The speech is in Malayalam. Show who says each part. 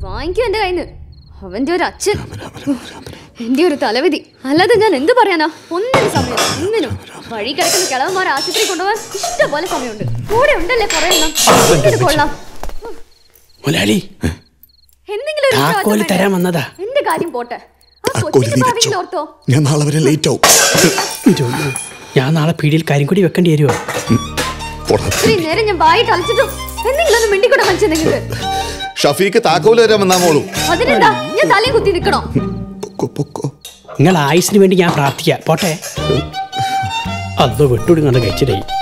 Speaker 1: വാങ്ങിക്കും എന്റെ കയ്യിന്ന് അവന്റെ ഒരു അച്ഛൻ എന്റെ ഒരു തലവിധി അല്ലാതെ ഞാൻ എന്ത് പറയാനാ ഒന്നിനും സമയം ഒന്നിനും വഴി കിടക്കുന്ന കിളവന്മാരെ ആശുപത്രി കൊണ്ടുപോകാൻ ഇഷ്ടം പോലെ സമയമുണ്ട് കൂടെ ഉണ്ടല്ലേ കുറെ എണ്ണം എന്തിനു കൊള്ളാം
Speaker 2: മുലാളി
Speaker 1: എന്തെങ്കിലും ഒരു
Speaker 2: താക്കോല്
Speaker 1: ഉത്തരവാദിത്തം
Speaker 2: തരാൻ
Speaker 1: വേണ്ടേ?
Speaker 2: വന്നതാ
Speaker 1: എന്റെ കാര്യം പോട്ടെ ആ
Speaker 3: താക്കോല്
Speaker 1: കൊച്ചിന്റെ
Speaker 3: നീ
Speaker 1: ഭാവിയിൽ
Speaker 3: വെച്ചോ.
Speaker 1: ഓർത്തോ
Speaker 3: ഞാൻ നാളെ വരെ ലേറ്റ് ആവും
Speaker 2: ജോലി. ഞാൻ നാളെ പീടിയിൽ കാര്യം കൂടി വെക്കേണ്ടി വരുമോ
Speaker 3: പോടാ.
Speaker 1: ഇത്രയും നേരം ഞാൻ വായിട്ട് അലച്ചിട്ടും എന്തെങ്കിലും ഒന്ന് മിണ്ടിക്കൂടെ മനുഷ്യ നിങ്ങൾക്ക്
Speaker 3: ഷഫീക്ക് താക്കോല് വരാൻ വന്നാ മോളൂ
Speaker 1: അതിനെന്താ ഞാൻ തലയും കുത്തി നിൽക്കണോ
Speaker 3: പൊക്കോ പൊക്കോ
Speaker 2: നിങ്ങൾ ആയുസിന് വേണ്ടി ഞാൻ പ്രാർത്ഥിക്കാം പോട്ടെ അത് വിട്ടുകൊടുങ്ങാണ്ട് കഴിച്ചിട്ടായി